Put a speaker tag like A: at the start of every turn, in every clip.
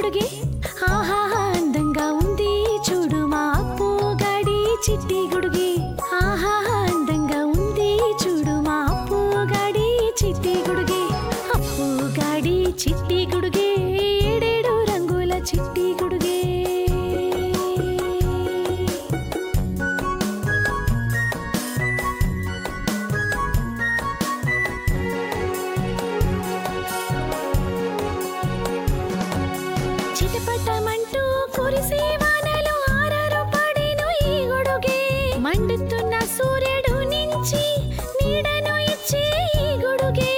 A: గుడుగే ఆహా అందంగా ఉంది చూడు మా అప్పు గాడి చిట్టి గుడుగే ఆహా అందంగా ఉంది చూడు మా అప్పు గాడి చిట్టి గుడుగే అప్పు గాడి చిట్టి గుడుగే ఏడేడు రంగుల చిట్టి గుడుగే చిటపటమంటూ కురిసే వానలు ఆరారు పడేను ఈ గొడుగే మండుతున్న సూర్యుడు నుంచి నీడను ఇచ్చే ఈ గొడుగే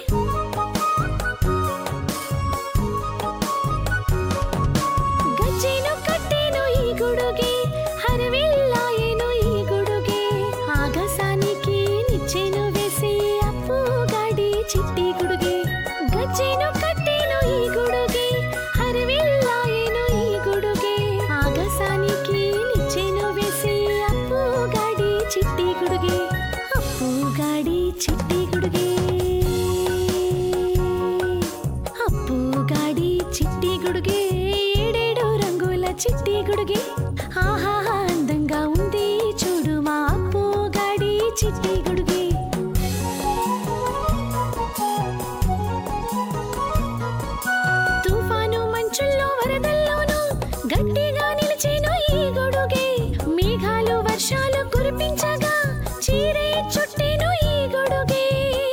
A: గజ్జెను కట్టేను ఈ గొడుగే హరవిల్లాయేను ఈ గొడుగే ఆకాశానికి నిచ్చెను వేసి అప్పు గాడి చిట్టి గుడుగే గజ్జెను కట్టేను ఈ గొడుగే హరవిల్లాయేను ఈ గొడుగే ఆకాశానికి నిచ్చెను వేసి అప్పు గాడి చిట్టి గుడుగే అప్పు గాడి చిట్టి గుడుగే అప్పు గాడి చిట్టి గుడుగే ఏడేడు రంగుల చిట్టి గుడుగే ఆహా అందంగా ఉంది చూడు మా అప్పు గాడి చిట్టి గుడుగే తుఫాను మంచుల్లో వరదల్లోనూ గట్టిగా నిలిచేను ఈ గొడుగే మేఘాలు వర్షాలు కురిపించగా చీరే చుట్టేను ఈ గొడుగే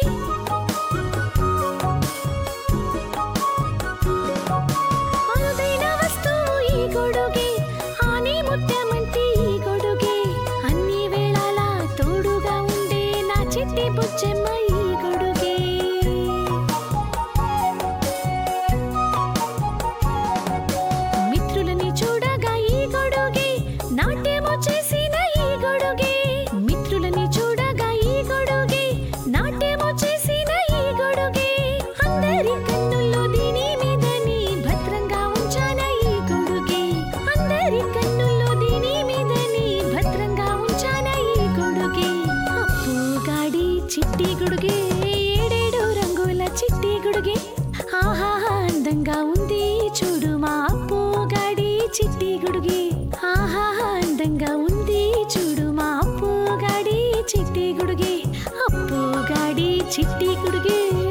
A: అరుదైన వస్తువు ఈ గొడుగే ఆనే ముత్యమంటి ఈ గొడుగే అన్ని వేళలా తోడుగా ఉండే నా చిట్టి బుజ్జమ్మ ఈ గొడుగే మిత్రులని చూడగా ఈ గొడుగే నాట్యము చేసిన ఈ గొడుగే మిత్రులని చూడగా ఈ గొడుగే నాట్యము చేసిన ఈ గొడుగే అందరి కన్నుల్లో దీని మీదని భద్రంగా ఉంచాన ఈ గొడుగే అందరి కన్నుల్లో దీని మీదని భద్రంగా ఉంచాన ఈ గొడుగే అప్పు గాడి చిట్టి గుడుగే ఏడేడు రంగుల చిట్టి గుడుగే ఆహా అందంగా ఉంది చూడు మా అప్పు గాడి చిట్టి గుడుగే ఆహా అందంగా ఉంది చూడు మా అప్పు గాడి చిట్టి గుడుగే అప్పు గాడి చిట్టి గుడుగే